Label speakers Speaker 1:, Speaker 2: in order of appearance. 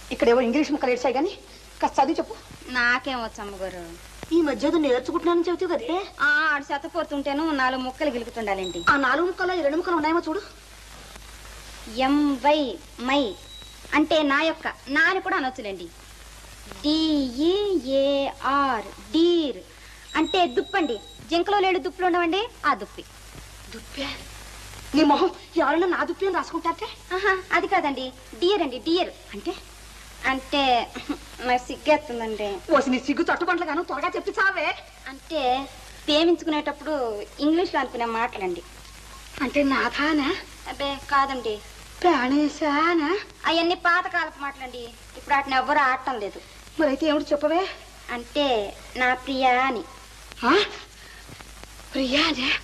Speaker 1: ఇక్కడేవో English ముక్కలు ఏడ్చాయి కానీ కాస్త చదివి చెప్పు
Speaker 2: నాకేం వచ్చు అమ్మగారు
Speaker 1: ఈ మధ్య ఏదో నేర్చుకుంటున్నానని చెబుతావు కదే
Speaker 2: ఆ ఆడు చెత్తపోతుంటేను నాలుగు ముక్కలు గిలుకుతుండాలండి
Speaker 1: ఆ నాలుగు ముక్కలు ఈ రెండు ముక్కలు ఉన్నాయేమో చూడు
Speaker 2: ఎం వై మై అంటే నా యొక్క నా అని కూడా అనొచ్చులేండి డిఈఏఆర్ డీర్ అంటే దుప్పండి జింకలో లేడు దుప్పులు ఉండవండి ఆ దుప్పి
Speaker 1: దుప్పే నీ మొహం ఎవరైనా నా దుప్పి అని రాసుకుంటారే
Speaker 2: ఆహా అది కాదండి డియర్ అండి డియర్
Speaker 1: అంటే
Speaker 2: అంటే నాకు సిగ్గేస్తుందండి
Speaker 1: ఓసి నీ సిగ్గు తట్టుబండ్లు గాను త్వరగా చెప్పి చావే
Speaker 2: అంటే ప్రేమించుకునేటప్పుడు ఇంగ్లీష్లో అనుకునే మాటలండి
Speaker 1: అంటే నాథానా
Speaker 2: అబ్బే కాదండి
Speaker 1: ప్రాణేశానా
Speaker 2: అవన్నీ పాతకాలపు మాటలండి ఇప్పుడు వాటిని ఎవ్వరూ ఆడటం లేదు
Speaker 1: మరైతే ఏమిటి చెప్పవే
Speaker 2: అంటే నా ప్రియా అని
Speaker 1: ఆ? ప్రియానే